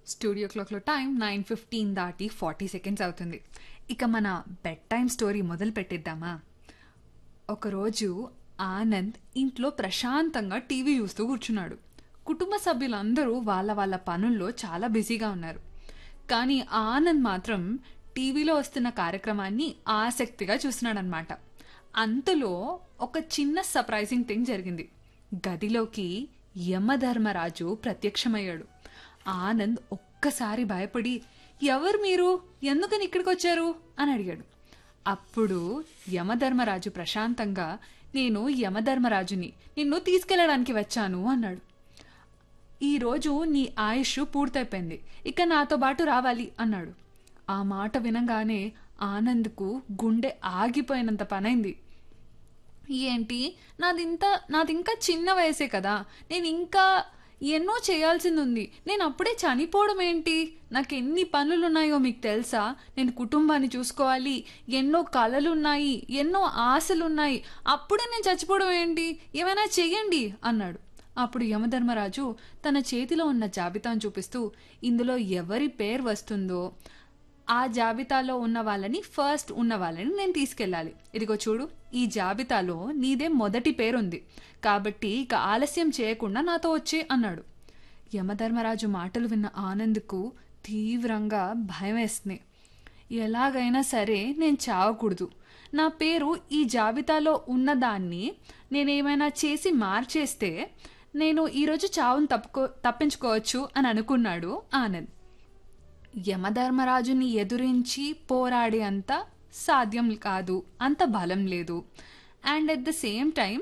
studio క్లాక్లో time nine fifteen దాటి forty seconds అవుతుంది ఇక మన బెడ్ టైం స్టోరీ మొదలు పెట్టిద్దామా ఒకరోజు ఆనంద్ ఇంట్లో ప్రశాంతంగా టీవీ చూస్తూ కూర్చున్నాడు కుటుంబ సభ్యులందరూ వాళ్ళ వాళ్ళ పనుల్లో చాలా బిజీగా ఉన్నారు కానీ ఆనంద్ మాత్రం టీవీలో వస్తున్న కార్యక్రమాన్ని ఆసక్తిగా చూస్తున్నాడనమాట అంతలో ఒక చిన్న సర్ప్రైజింగ్ థింగ్ జరిగింది గదిలోకి యమధర్మరాజు ప్రత్యక్షమయ్యాడు ఆనంద్ ఒక్కసారి భయపడి ఎవరు మీరు ఎందుకని ఇక్కడికి వచ్చారు అని అడిగాడు అప్పుడు యమధర్మరాజు ప్రశాంతంగా నేను యమధర్మరాజుని నిన్ను తీసుకెళ్ళడానికి వచ్చాను అన్నాడు ఈరోజు నీ ఆయుష్ పూర్తయిపోయింది ఇక నాతో పాటు రావాలి అన్నాడు ఆ మాట వినగానే ఆనంద్కు గుండె ఆగిపోయినంత పనైంది ఏంటి నాదింత నాది ఇంకా చిన్న వయసే కదా నేను ఇంకా ఎన్నో చేయాల్సింది ఉంది నేను అప్పుడే చనిపోవడం ఏంటి నాకు ఎన్ని పనులున్నాయో మీకు తెలుసా నేను కుటుంబాన్ని చూసుకోవాలి ఎన్నో కళలున్నాయి ఎన్నో ఆశలున్నాయి అప్పుడే నేను చచ్చిపోవడం ఏంటి ఏమైనా చెయ్యండి అన్నాడు అప్పుడు యమధర్మరాజు తన చేతిలో ఉన్న జాబితాను చూపిస్తూ ఇందులో ఎవరి పేరు వస్తుందో ఆ జాబితాలో ఉన్న వాళ్ళని ఫస్ట్ ఉన్న వాళ్ళని నేను తీసుకెళ్ళాలి ఇదిగో చూడు ఈ జాబితాలో నీదే మొదటి పేరుంది కాబట్టి ఇక ఆలస్యం చేయకుండా నాతో వచ్చే అన్నాడు యమధర్మరాజు మాటలు విన్న ఆనంద్కు తీవ్రంగా భయం వేస్తుంది ఎలాగైనా సరే నేను చావకూడదు నా పేరు ఈ జాబితాలో ఉన్నదాన్ని నేనేమైనా చేసి మార్చేస్తే నేను ఈరోజు చావును తప్పుకో తప్పించుకోవచ్చు అని అనుకున్నాడు ఆనంద్ యమధర్మరాజుని ఎదురించి పోరాడే అంత సాధ్యం కాదు అంత బలం లేదు and at the same time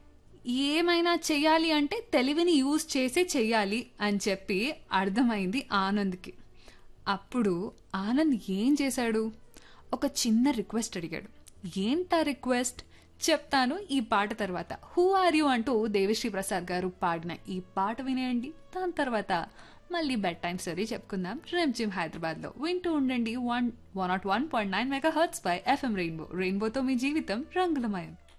ఏమైనా చెయ్యాలి అంటే తెలివిని యూజ్ చేసే చెయ్యాలి అని చెప్పి అర్థమైంది ఆనంద్కి అప్పుడు ఆనంద్ ఏం చేశాడు ఒక చిన్న రిక్వెస్ట్ అడిగాడు ఏంటా రిక్వెస్ట్ చెప్తాను ఈ పాట తర్వాత హూ ఆర్ యూ అంటూ దేవిశ్రీ ప్రసాద్ గారు పాడిన ఈ పాట వినేయండి దాని తర్వాత మళ్ళీ బెడ్ టైం స్టోరీ చెప్పుకుందాం రెమ్ జిమ్ హైదరాబాద్లో వింటూ ఉండండి one one naught one point nine megahertz by FM Rainbow రెయిన్బోతో మీ జీవితం రంగులమయం